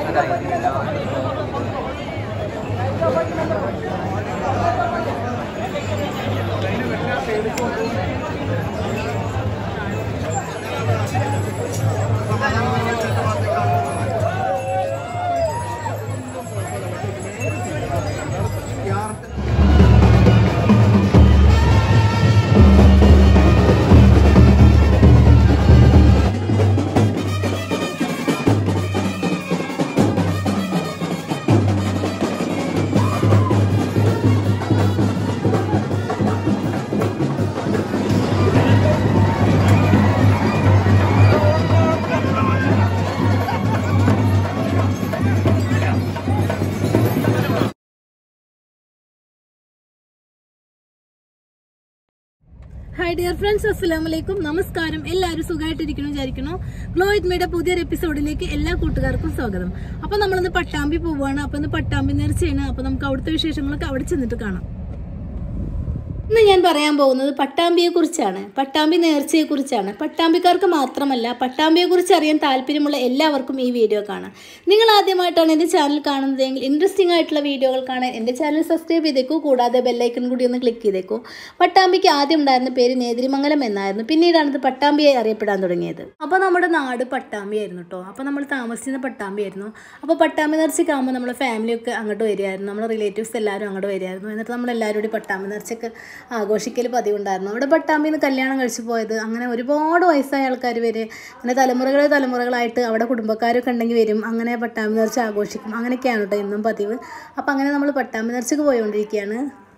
hi dear friends അസ്സലാമു അലൈക്കും നമസ്കാരം എല്ലാവരും സുഖമായിട്ടിരിക്കണം വിചാരിക്കണോ ഗ്ലോ വിത്ത് പുതിയൊരു എപ്പിസോഡിലേക്ക് എല്ലാ കൂട്ടുകാർക്കും സ്വാഗതം അപ്പൊ നമ്മളിന്ന് പട്ടാമ്പി പോവുകയാണ് അപ്പൊ ഇന്ന് പട്ടാമ്പി നേർച്ചയാണ് അപ്പൊ നമുക്ക് അവിടുത്തെ വിശേഷങ്ങളൊക്കെ അവിടെ ചെന്നിട്ട് കാണാം ഇന്ന് ഞാൻ പറയാൻ പോകുന്നത് പട്ടാമ്പിയെ കുറിച്ചാണ് പട്ടാമ്പി നേർച്ചയെ കുറിച്ചാണ് പട്ടാമ്പിക്കാർക്ക് മാത്രമല്ല പട്ടാമ്പിയെ കുറിച്ച് അറിയാൻ താല്പര്യമുള്ള എല്ലാവർക്കും ഈ വീഡിയോ കാണാം നിങ്ങൾ ആദ്യമായിട്ടാണ് എൻ്റെ ചാനൽ കാണുന്നതെങ്കിൽ ഇൻട്രസ്റ്റിംഗ് ആയിട്ടുള്ള വീഡിയോകൾ കാണാൻ എൻ്റെ ചാനൽ സബ്സ്ക്രൈബ് ചെയ്തേക്കൂ കൂടാതെ ബെല്ലൈക്കൺ കൂടി ഒന്ന് ക്ലിക്ക് ചെയ്തേക്കൂ പട്ടാമ്പിക്ക് ആദ്യം ഉണ്ടായിരുന്ന പേര് നേതിരിമംഗലം എന്നായിരുന്നു പിന്നീടാണ് ഇത് പട്ടാമ്പിയായി അറിയപ്പെടാൻ തുടങ്ങിയത് അപ്പോൾ നമ്മുടെ നാട് പട്ടാമ്പിയായിരുന്നു കേട്ടോ അപ്പോൾ നമ്മൾ താമസിച്ചിരുന്ന പട്ടാമ്പിയായിരുന്നു അപ്പോൾ പട്ടാമ്പി നേർച്ചയ്ക്കാകുമ്പോൾ നമ്മുടെ ഫാമിലിയൊക്കെ അങ്ങോട്ട് വരികയായിരുന്നു നമ്മുടെ റിലേറ്റീവ്സ് എല്ലാവരും അങ്ങോട്ട് വരികയായിരുന്നു എന്നിട്ട് നമ്മളെല്ലാവരും കൂടി പട്ടാമ്പി നേർച്ചയ്ക്ക് ആഘോഷിക്കൽ പതിവുണ്ടായിരുന്നു അവിടെ പട്ടാമ്പിന്ന് കല്യാണം കഴിച്ചു പോയത് അങ്ങനെ ഒരുപാട് വയസ്സായ ആൾക്കാർ വരെ അങ്ങനെ തലമുറകൾ തലമുറകളായിട്ട് അവിടെ കുടുംബക്കാരൊക്കെ ഉണ്ടെങ്കിൽ വരും അങ്ങനെ പട്ടാമ്പി നേർച്ച ആഘോഷിക്കും അങ്ങനെയൊക്കെയാണ് കേട്ടോ ഇന്നും പതിവ് അപ്പോൾ അങ്ങനെ നമ്മൾ പട്ടാമ്പി നേർച്ചയ്ക്ക് പോയിക്കൊണ്ടിരിക്കുകയാണ്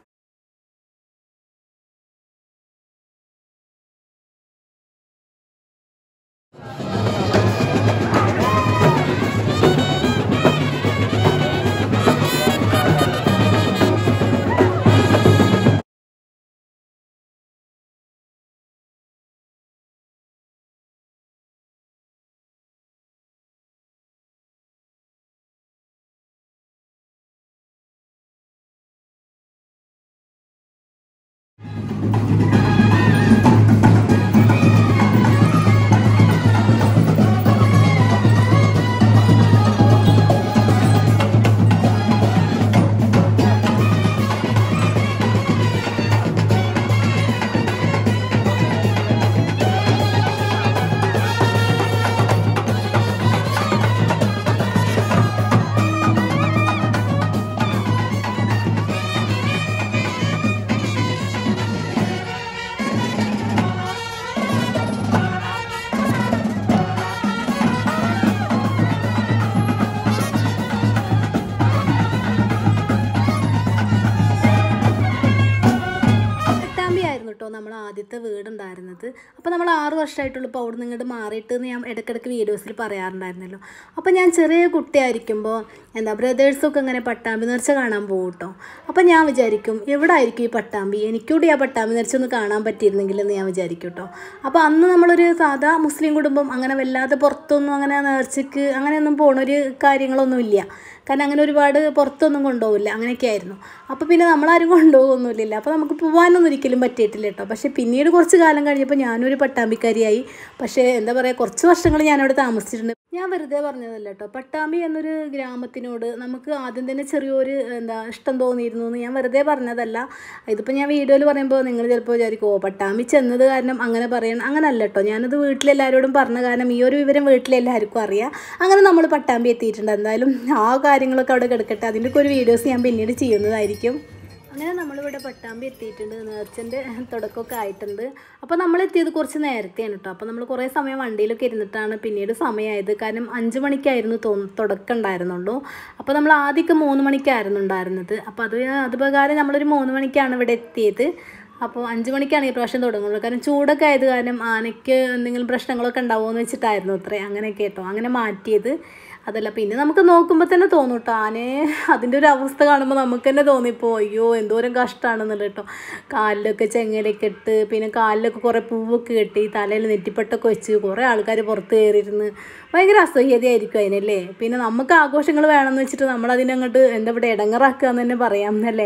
പട്ടാമ്പിയായിരുന്നു കേട്ടോ നമ്മൾ ആദ്യത്തെ വീടുണ്ടായിരുന്നത് അപ്പോൾ നമ്മൾ ആറ് വർഷമായിട്ടുള്ളൂ ഇപ്പോൾ അവിടെ നിന്ന് ഇങ്ങോട്ട് മാറിയിട്ട് എന്ന് ഞാൻ ഇടയ്ക്കിടയ്ക്ക് വീഡിയോസിൽ പറയാറുണ്ടായിരുന്നല്ലോ അപ്പോൾ ഞാൻ ചെറിയ കുട്ടിയായിരിക്കുമ്പോൾ എന്താ ബ്രദേഴ്സൊക്കെ ഇങ്ങനെ പട്ടാമ്പി നേർച്ച കാണാൻ പോകും കേട്ടോ അപ്പോൾ ഞാൻ വിചാരിക്കും എവിടെ ആയിരിക്കും ഈ പട്ടാമ്പി എനിക്കൂടി ആ പട്ടാമ്പി നേർച്ച ഒന്ന് കാണാൻ പറ്റിയിരുന്നെങ്കിൽ എന്ന് ഞാൻ വിചാരിക്കും കേട്ടോ അപ്പോൾ അന്ന് നമ്മളൊരു സാധാ മുസ്ലിം കുടുംബം അങ്ങനെ വല്ലാതെ പുറത്തൊന്നും അങ്ങനെ നേർച്ചയ്ക്ക് അങ്ങനെയൊന്നും പോണൊരു കാര്യങ്ങളൊന്നുമില്ല കാരണം അങ്ങനെ ഒരുപാട് പുറത്തൊന്നും കൊണ്ടുപോകില്ല അങ്ങനെയൊക്കെ ആയിരുന്നു അപ്പോൾ പിന്നെ നമ്മളാരും കൊണ്ടുപോകുന്നില്ല അപ്പോൾ നമുക്ക് പോകാനൊന്നും ഒരിക്കലും പറ്റിയിട്ടില്ല കേട്ടോ പക്ഷേ പിന്നീട് കുറച്ച് കാലം കഴിഞ്ഞപ്പോൾ ഞാനൊരു പട്ടാമ്പിക്കാരിയായി പക്ഷേ എന്താ പറയുക കുറച്ച് വർഷങ്ങൾ ഞാനവിടെ താമസിച്ചിട്ടുണ്ട് ഞാൻ വെറുതെ പറഞ്ഞതല്ല കേട്ടോ പട്ടാമ്പി എന്നൊരു ഗ്രാമത്തിനോട് നമുക്ക് ആദ്യം തന്നെ ചെറിയൊരു എന്താ ഇഷ്ടം തോന്നിയിരുന്നു എന്ന് ഞാൻ വെറുതെ പറഞ്ഞതല്ല ഇതിപ്പോൾ ഞാൻ വീഡിയോയിൽ പറയുമ്പോൾ നിങ്ങൾ ചിലപ്പോൾ വിചാരിക്കും ഓ പട്ടാമ്പി ചെന്നത് കാരണം അങ്ങനെ പറയണം അങ്ങനെ അല്ല കേട്ടോ ഞാനത് വീട്ടിലെല്ലാവരോടും പറഞ്ഞ കാരണം ഈ ഒരു വിവരം വീട്ടിലെല്ലാവർക്കും അറിയാം അങ്ങനെ നമ്മൾ പട്ടാമ്പി എത്തിയിട്ടുണ്ട് എന്തായാലും ആ കാര്യങ്ങളൊക്കെ അവിടെ കിടക്കട്ടെ അതിൻ്റെ ഒക്കെ ഒരു വീഡിയോസ് ഞാൻ പിന്നീട് ചെയ്യുന്നതായിരിക്കും അങ്ങനെ നമ്മളിവിടെ പട്ടാമ്പി എത്തിയിട്ടുണ്ട് നേർച്ചൻ്റെ തുടക്കമൊക്കെ ആയിട്ടുണ്ട് അപ്പോൾ നമ്മൾ എത്തിയത് കുറച്ച് നേരത്തെയാണ് കേട്ടോ അപ്പോൾ നമ്മൾ കുറേ സമയം വണ്ടിയിലൊക്കെ ഇരുന്നിട്ടാണ് പിന്നീട് സമയമായത് കാരണം അഞ്ച് മണിക്കായിരുന്നു തോ തുടക്കം ഉണ്ടായിരുന്നുള്ളൂ അപ്പോൾ നമ്മൾ ആദ്യമൊക്കെ മൂന്ന് മണിക്കായിരുന്നു ഉണ്ടായിരുന്നത് അപ്പോൾ അത് അത് പ്രകാരം നമ്മളൊരു മൂന്ന് മണിക്കാണ് ഇവിടെ എത്തിയത് അപ്പോൾ അഞ്ച് മണിക്കാണ് ഈ പ്രാവശ്യം തുടങ്ങുള്ളൂ കാരണം ചൂടൊക്കെ ആയത് കാരണം ആനയ്ക്ക് എന്തെങ്കിലും പ്രശ്നങ്ങളൊക്കെ ഉണ്ടാവുമോ എന്ന് വെച്ചിട്ടായിരുന്നു അത്രേ അങ്ങനെയൊക്കെ കേട്ടോ അങ്ങനെ മാറ്റിയത് അതല്ല പിന്നെ നമുക്ക് നോക്കുമ്പോൾ തന്നെ തോന്നും കേട്ടോ ആനയെ അതിൻ്റെ ഒരു അവസ്ഥ കാണുമ്പോൾ നമുക്ക് തന്നെ തോന്നിപ്പോ അയ്യോ എന്തോരം കഷ്ടമാണെന്നുള്ളത് കേട്ടോ കാലിലൊക്കെ ചെങ്ങലൊക്കെ ഇട്ട് പിന്നെ കാലിലൊക്കെ കുറേ പൂവൊക്കെ കെട്ടി തലയിൽ നെറ്റിപ്പട്ടൊക്കെ വെച്ച് കുറേ ആൾക്കാർ പുറത്ത് കയറിയിരുന്ന് ഭയങ്കര അസഹ്യതയായിരിക്കും അതിനല്ലേ പിന്നെ നമുക്ക് ആഘോഷങ്ങൾ വേണമെന്ന് വെച്ചിട്ട് നമ്മൾ അതിനങ്ങോട്ട് എന്താ പറയുക ഇടങ്ങറാക്കുക എന്ന് തന്നെ പറയാം എന്നല്ലേ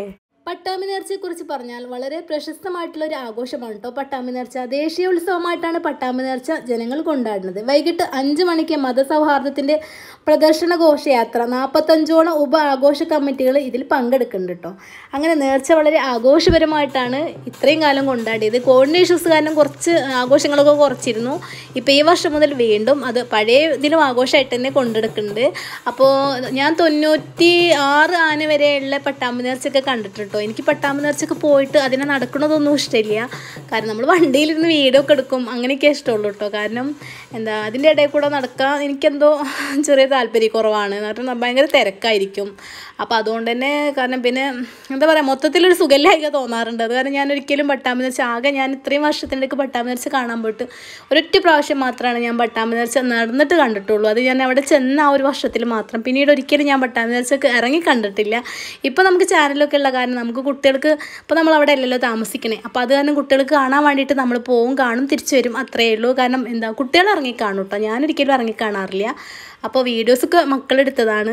പട്ടാമ്പി നേർച്ചയെക്കുറിച്ച് പറഞ്ഞാൽ വളരെ പ്രശസ്തമായിട്ടുള്ള ഒരു ആഘോഷമാണ് കേട്ടോ പട്ടാമ്പി നേർച്ച ദേശീയ ഉത്സവമായിട്ടാണ് പട്ടാമ്പി നേർച്ച ജനങ്ങൾ കൊണ്ടാടുന്നത് വൈകിട്ട് അഞ്ച് മണിക്ക് മതസൗഹാർദ്ദത്തിൻ്റെ പ്രദർശന ഘോഷയാത്ര നാൽപ്പത്തഞ്ചോളം ഉപ ആഘോഷ കമ്മിറ്റികൾ ഇതിൽ പങ്കെടുക്കുന്നുണ്ട് കേട്ടോ അങ്ങനെ നേർച്ച വളരെ ആഘോഷപരമായിട്ടാണ് ഇത്രയും കാലം കൊണ്ടാടിയത് കോവിഡിൻ്റെ ഇഷ്യൂസ് കാരണം കുറച്ച് ആഘോഷങ്ങളൊക്കെ കുറച്ചിരുന്നു ഇപ്പോൾ ഈ വർഷം മുതൽ വീണ്ടും അത് പഴയ ഇതിലും ആഘോഷമായിട്ട് തന്നെ കൊണ്ടെടുക്കുന്നുണ്ട് അപ്പോൾ ഞാൻ തൊണ്ണൂറ്റി ആറ് ആന വരെയുള്ള പട്ടാമ്പി നേർച്ചയൊക്കെ കണ്ടിട്ടുണ്ട് കേട്ടോ എനിക്ക് പട്ടാമ്പി നേർച്ചയൊക്കെ പോയിട്ട് അതിനെ നടക്കണതൊന്നും ഇഷ്ടമില്ല കാരണം നമ്മൾ വണ്ടിയിലിരുന്ന് വീഡിയോ ഒക്കെ എടുക്കും അങ്ങനെയൊക്കെ ഇഷ്ടമുള്ളൂ കേട്ടോ കാരണം എന്താ അതിൻ്റെ ഇടയിൽ കൂടെ നടക്കാൻ എനിക്കെന്തോ ചെറിയ താല്പര്യക്കുറവാണ് കാരണം ഭയങ്കര തിരക്കായിരിക്കും അപ്പോൾ അതുകൊണ്ട് തന്നെ കാരണം പിന്നെ എന്താ പറയുക മൊത്തത്തിലൊരു സുഖമില്ലായ്ക തോന്നാറുണ്ട് അത് കാരണം ഞാൻ ഒരിക്കലും പട്ടാമ്പി നേർച്ച ആകെ ഞാൻ ഇത്രയും വർഷത്തിനിടയ്ക്ക് പട്ടാമ്പി നേർച്ച കാണാൻ പോയിട്ട് ഒരൊറ്റ പ്രാവശ്യം മാത്രമാണ് ഞാൻ പട്ടാമ്പി നേർച്ച നടന്നിട്ട് കണ്ടിട്ടുള്ളൂ അത് ഞാൻ അവിടെ ചെന്ന ആ ഒരു വർഷത്തിൽ മാത്രം പിന്നീട് ഒരിക്കലും ഞാൻ പട്ടാമ്പി നേർച്ചക്ക് ഇറങ്ങി കണ്ടിട്ടില്ല ഇപ്പോൾ നമുക്ക് ചാനലൊക്കെ ഉള്ള കാരണം നമുക്ക് കുട്ടികൾക്ക് ഇപ്പോൾ നമ്മൾ അവിടെ അല്ലല്ലോ താമസിക്കണേ അപ്പോൾ അത് കാരണം കുട്ടികൾക്ക് കാണാൻ വേണ്ടിയിട്ട് നമ്മൾ പോവും കാണും തിരിച്ചു വരും അത്രയേ ഉള്ളൂ കാരണം എന്താ കുട്ടികൾ ഇറങ്ങി കാണും കേട്ടോ ഞാനൊരിക്കലും ഇറങ്ങി കാണാറില്ല അപ്പോൾ വീഡിയോസൊക്കെ മക്കളെടുത്തതാണ്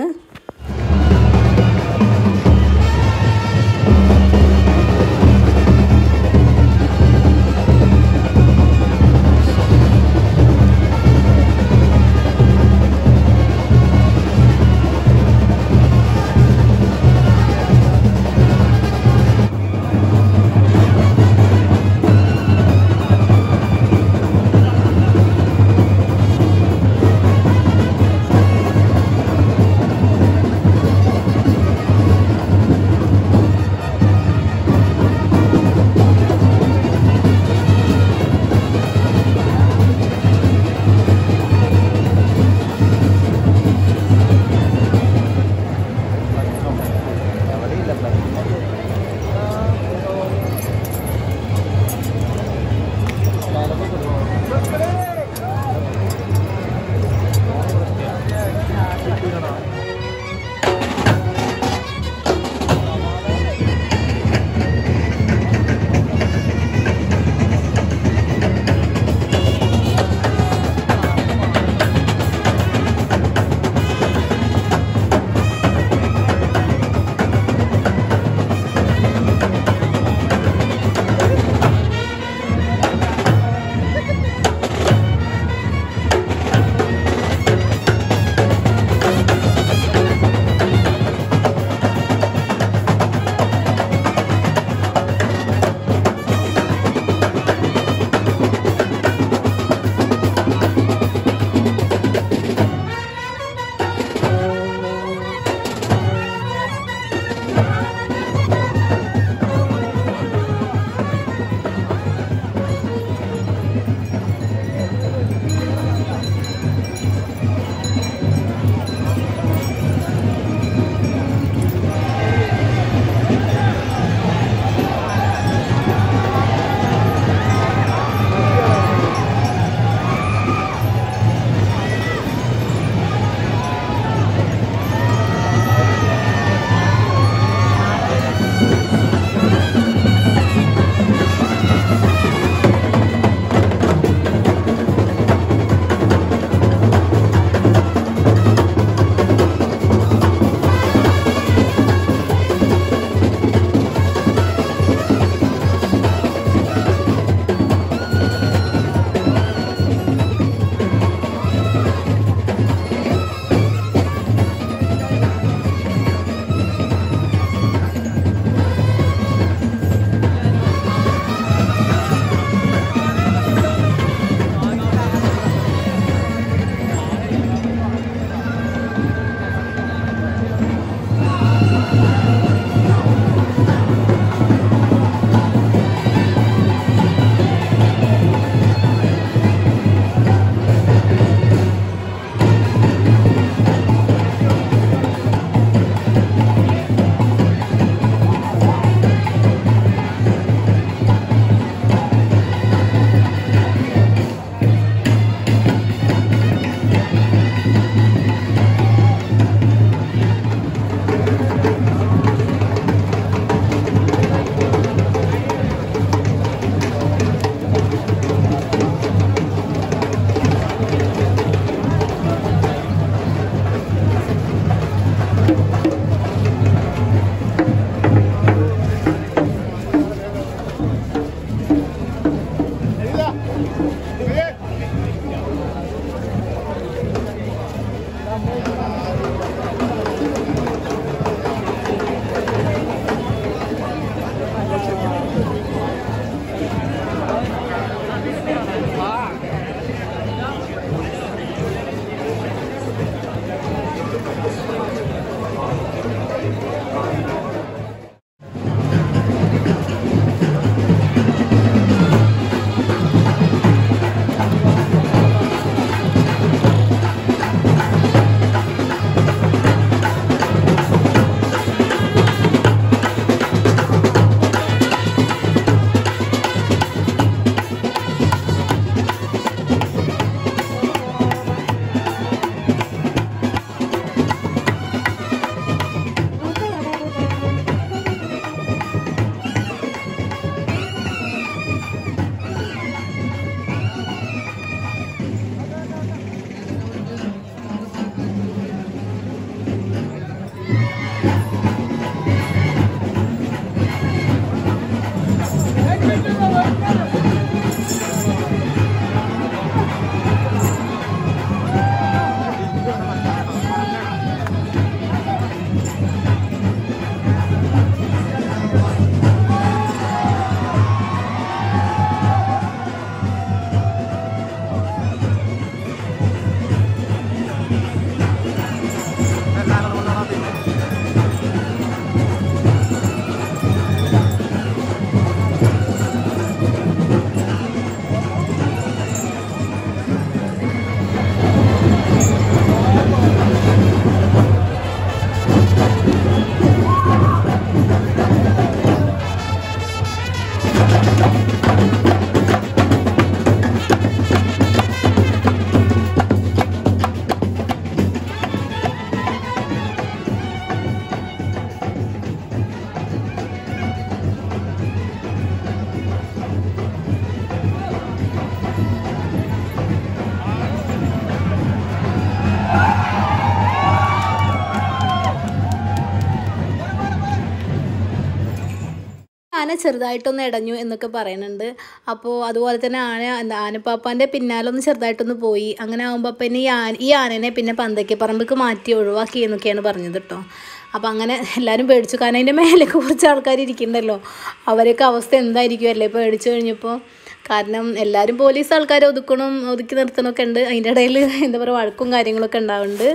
ചെറുതായിട്ടൊന്ന് ഇടഞ്ഞു എന്നൊക്കെ പറയുന്നുണ്ട് അപ്പോൾ അതുപോലെ തന്നെ ആന എന്താ ആനപ്പാപ്പാൻ്റെ പിന്നാലെ ഒന്ന് ചെറുതായിട്ടൊന്ന് പോയി അങ്ങനെ ആകുമ്പോൾ പിന്നെ ഈ ആന ഈ ആനനെ പിന്നെ പന്തയ്ക്ക് പറമ്പേക്ക് മാറ്റി ഒഴിവാക്കി എന്നൊക്കെയാണ് പറഞ്ഞത് കേട്ടോ അപ്പോൾ അങ്ങനെ എല്ലാവരും പേടിച്ചു കാരണം അതിൻ്റെ മേലേക്ക് കുറച്ച് ആൾക്കാർ ഇരിക്കുന്നുണ്ടല്ലോ അവരൊക്കെ അവസ്ഥ എന്തായിരിക്കും അല്ലേ പേടിച്ചു കഴിഞ്ഞപ്പോൾ കാരണം എല്ലാവരും പോലീസ് ആൾക്കാരെ ഒതുക്കണം ഒതുക്കി നിർത്തണമൊക്കെ ഉണ്ട് അതിൻ്റെ ഇടയിൽ എന്താ പറയുക വഴക്കും കാര്യങ്ങളൊക്കെ ഉണ്ടാവുന്നുണ്ട്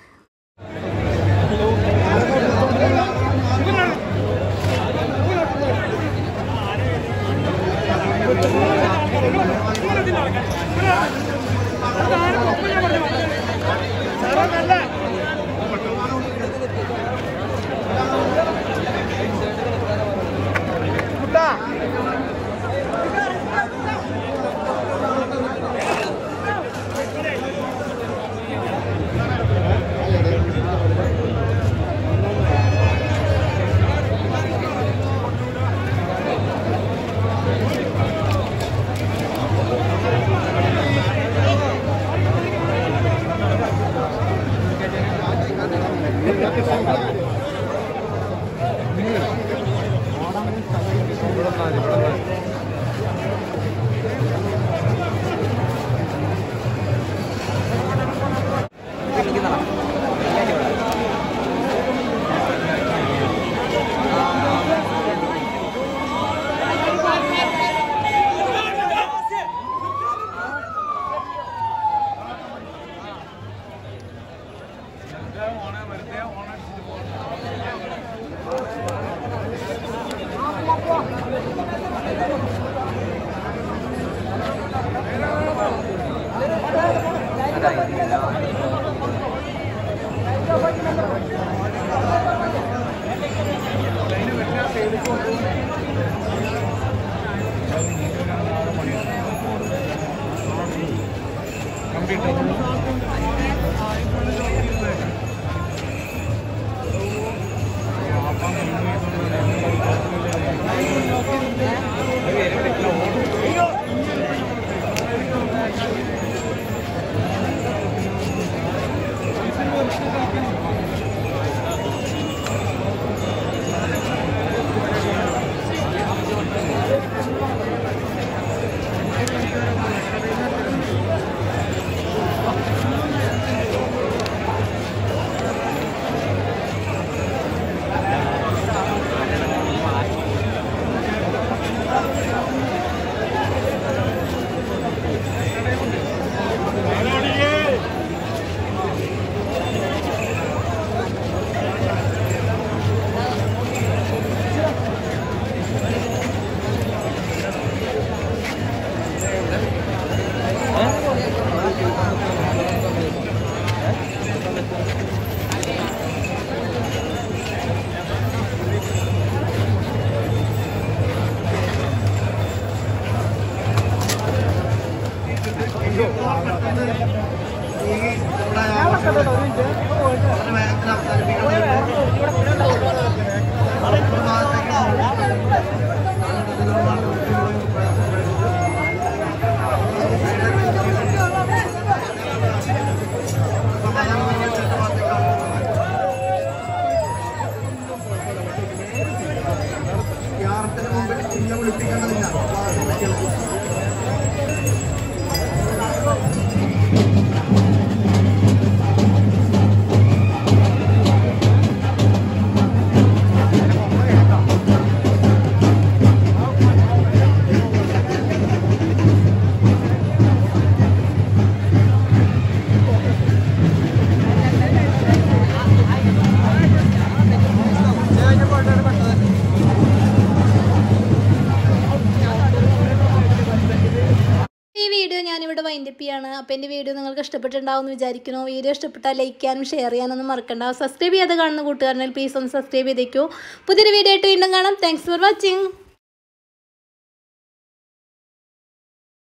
യാത്രത്തിന് മുമ്പ് ഇന്നെ വിളിപ്പിക്കേണ്ടതില്ല ഈ വീഡിയോ ഞാനിവിടെ വൈൻഡപ്പ് ചെയ്യാണ് അപ്പോൾ എൻ്റെ വീഡിയോ നിങ്ങൾക്ക് ഇഷ്ടപ്പെട്ടിട്ടുണ്ടാവും എന്ന് വിചാരിക്കുന്നു വീഡിയോ ഇഷ്ടപ്പെട്ടാൽ ലൈക്ക് ചെയ്യാനും ഷെയർ ചെയ്യാനൊന്നും മറക്കണ്ട സബ്സ്ക്രൈബ് ചെയ്യാതെ കാണുന്ന കൂട്ടുകാരനെ പ്ലീസ് ഒന്ന് സബ്സ്ക്രൈബ് ചെയ്തേക്കൂ പുതിയൊരു വീഡിയോ ആയിട്ട് വീണ്ടും കാണാം താങ്ക്സ് ഫോർ വാച്ചിങ്